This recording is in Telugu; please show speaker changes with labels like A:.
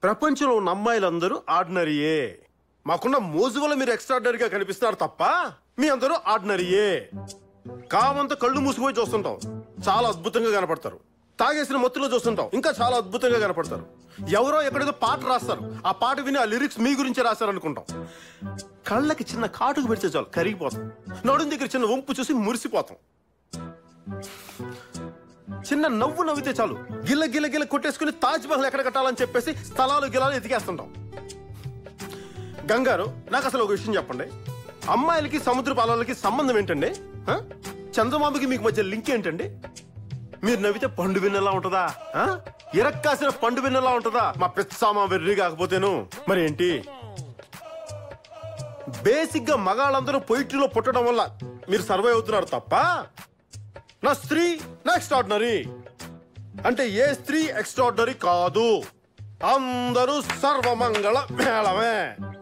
A: ప్రపంచంలో ఉన్న అమ్మాయిలందరూ ఆర్డినరీయే మాకున్న మోజు వల్ల మీరు ఎక్స్ట్రాడినరీగా కనిపిస్తున్నారు తప్ప మీ అందరూ ఆర్డినరీయే కామంతా కళ్ళు మూసుకుపోయి చూస్తుంటాం చాలా అద్భుతంగా కనపడతారు తాగేసిన మత్తులో చూస్తుంటాం ఇంకా చాలా అద్భుతంగా కనపడతారు ఎవరో ఎక్కడేదో పాట రాస్తారు ఆ పాట విని ఆ లిరిక్స్ మీ గురించి రాస్తారు అనుకుంటాం కళ్ళకి చిన్న కాటుకు పెడితే చాలు కరిగిపోతాం నడుం దగ్గర చిన్న వంపు చూసి మురిసిపోతాం చిన్న నవ్వు నవ్వితే చాలు గిల్ల గిల్ల గిల్ల కొట్టేసుకుని తాజ్ మహల్ ఎక్కడ కట్టాలని చెప్పేసి స్థలాలు గిలాలు ఎతికేస్తుంటాం గంగారు నాకు అసలు ఒక విషయం చెప్పండి అమ్మాయిలకి సముద్ర పాలలకి సంబంధం ఏంటండి ఆ? చందమామకి మీకు మధ్య లింక్ ఏంటండి మీరు నవ్వితే పండు విన్నలా ఉంటుందా ఆ? ఇరక్కాసిన పండు విన్నలా ఉంటుందా మా పిచ్చామా వెర్రి కాకపోతేను మరి ఏంటి బేసిక్ గా మగాళ్ళందరూ పొయిట్రీలో పుట్టడం వల్ల మీరు సర్వైవ్ అవుతున్నారు తప్ప నా స్త్రీ నా ఎక్స్ట్రాడినరీ అంటే ఏ స్త్రీ ఎక్స్ట్రాడినరీ కాదు అందరూ సర్వమంగళ మేళమే